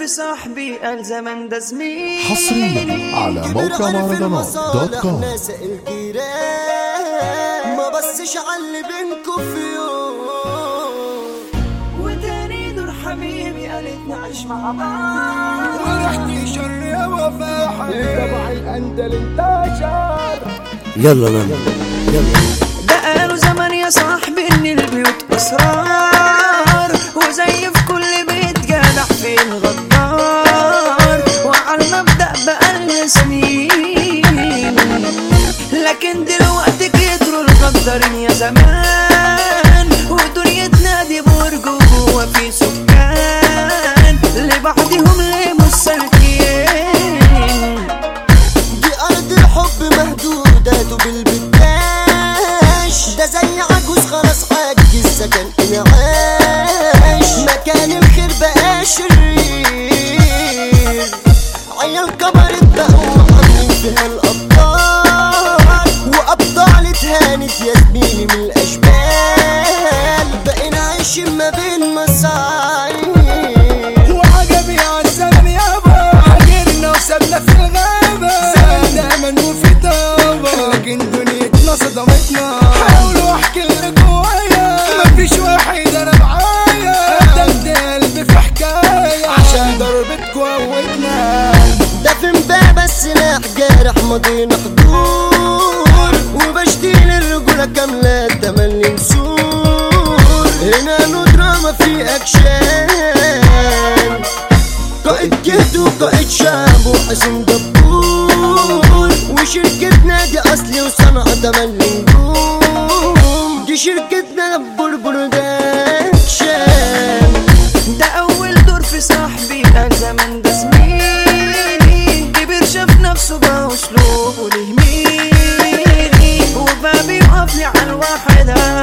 صاحبي قال زمان ده زميلي حصريا على موقع مهرجانات دوت كوم ناس الجيران ما بصش على اللي بينكم في يوم وتاني دور حبيبي قالت نعيش مع بعض ورحتي شر يا وفاحة تبع الاندل انتشر يلا نام ده قالوا زمان يا صاحبي ان البيوت اسرار وزي في كل بيت جدع في الغدار وعلى المبدأ بقالنا سنين لكن دلوقتي كتروا الغدارين يا زمان ودنيتنا دي برج وجوه في سكان لبعضهم ليه مش سالكين دي أرض الحب مهدودة بالبداش ده زي عجوز خلاص حاج السكن انعاش مكان الخير بقى شرير عيال كبرت بقوا عاملين فيها الأبطال وأبطال اتهانت يا زميلي من الأشبال بقينا عايشين ما بين مصايب وعجبي عالزمن يابا حجرنا وسابنا في الغابة زمن دايما وفي طابة لكن دنيتنا صدمتنا حاولوا احكي اللي جوايا مفيش واحد انا معايا قدمت قلبي في حكاية عشان ضربتكوا قوتنا ده في امبابة السلاح جارح ماضينا حضور وبشتيل الرجولة كاملة تملي نسور هنا ندرة ما في اكشن قائد جهد وقائد شعب وحسن دبور وشركتنا دي اصلي وصنع تملي نجوم دي شركتنا دبور برودكشن ده اول دور في صاحبي قال زمان ده زميلي كبر شاف نفسه بقى اسلوبه ليه ميلي وبقى بيقف لي على الواحدة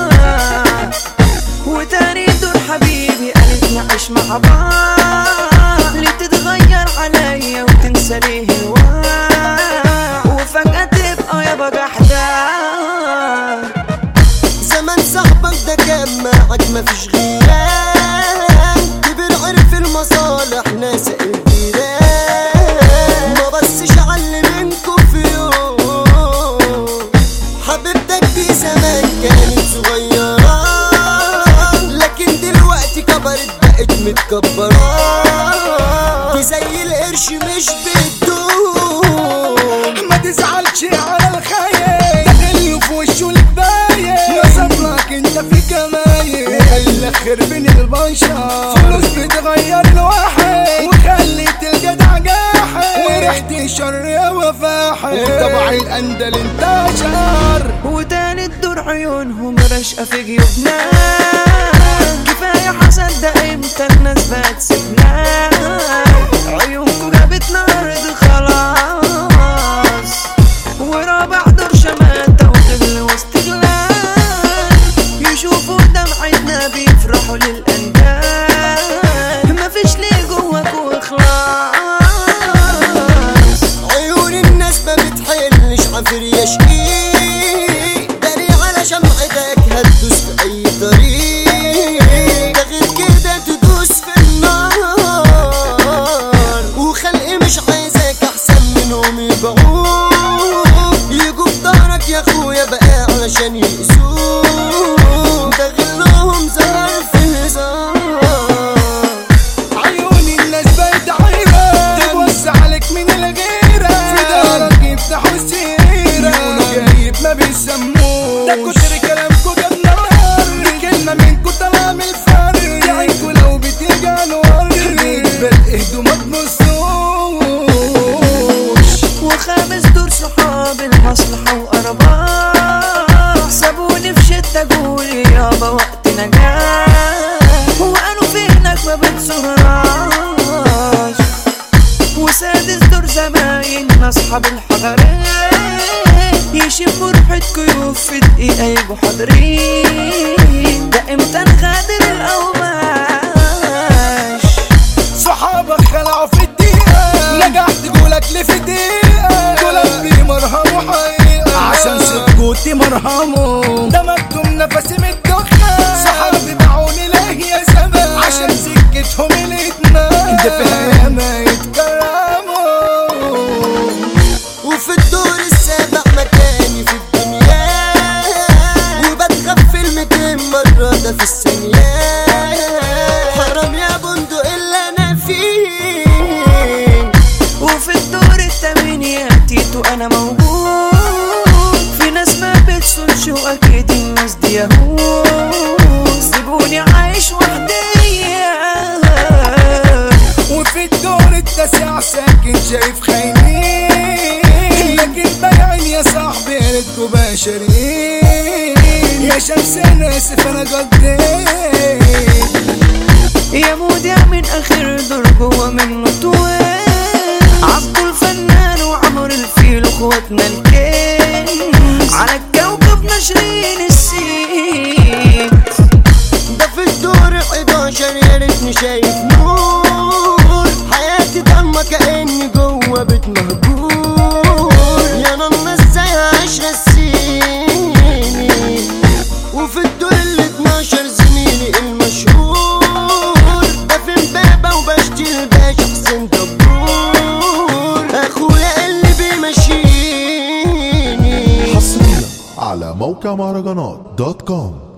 وتاني دور حبيبي قالت نعيش مع بعض ليه تتغير عليا وتنسى ليه الوعي وفجأة تبقى يا بجحدة زمان صاحبك ده كان معك مفيش غيران كبر عرف المصالح ناس الجيران ما بصش على اللي بينكم في يوم حبيبتك دي زمان كانت صغيرة لكن دلوقتي كبرت بقت متكبرة دي زي القرش مش بتدوم ما تزعلش على الخايب داخل في وشه الكباية نصب لك انت في كماية وخلي خير بين البشر فلوس بتغير الواحد وخليت الجدع جاحد وريحتي شر يا وفاحد تبع الاندل انتشر وتاني الدور عيونهم رشقة في جيوبنا كفاية حسد ده امتى الناس بقت سيبنا عيونكم جابتنا ارض خلاص ورابع دور شماتة وغل واستغلال يشوفوا دمعتنا بيفرحوا للأندال مفيش ليه جواك واخلاص عيون الناس ما بتحلش عفر يا شقيق داري على شمعتك هتدوس في اي طريق ده غير كده تدوس في النار وخلقي مش عايزك احسن منهم يبيعوك يجوا في ظهرك يا اخويا بقى علشان يقسوك ده غلهم زهر في هزار عيون الناس بقت عيبة تبص عليك من الغيرة في دارك يفتحوا السيرة يقولوا جايب ما بيسموش ده كتر كلامكوا جاب نار دي كلمة منكوا طالعة من الفرق يعيكوا لو بتيجي انوار بل اهدوا ما تبصوش وخامس دور صحاب المصلحة وقرباء سابوني في شدة قولي يابا وقت نجاح وقالوا فينك ما بتسهراش وسادس دور زماين أصحاب الحضرين يشموا ريحة كيوف في دقيقة يجوا حاضرين ده امتى نغادر الأوباش صحابك خلعوا في الدقيقة نجحت تقولك لي في دقيقة دولت بيه مرهم وحقيقة عشان سكوتي مرهمه ده مكتوم نفسي من الدخان صحابي باعوني ليه يا زمان عشان سكتهم الاتنين ده فيها انا موجود في ناس ما بتسولش واكيد الناس دي يهود سيبوني عايش وحدي وفي الدور التاسع ساكن شايف خاينين لكن بايعين يا صاحبي ريتكوا بشرين يا شمس انا اسف انا قضيت يا مودع من اخر دور جوا منه طويل عبدو الفنان وعمر الفيل اخواتنا الكنز على الكوكب ناشرين السين ده في الدور 11 يا ريتني شايف نور حياتي ضلمة كأني جوه بيت مهجور يا نانا ازاي هعيش رسيني وفي الدور ال 12 زميلي المشهور ده في امبابة وبشتي الباشا حسين دبور اخويا اللي بيمشيني حصريا على موقع مهرجانات دوت كوم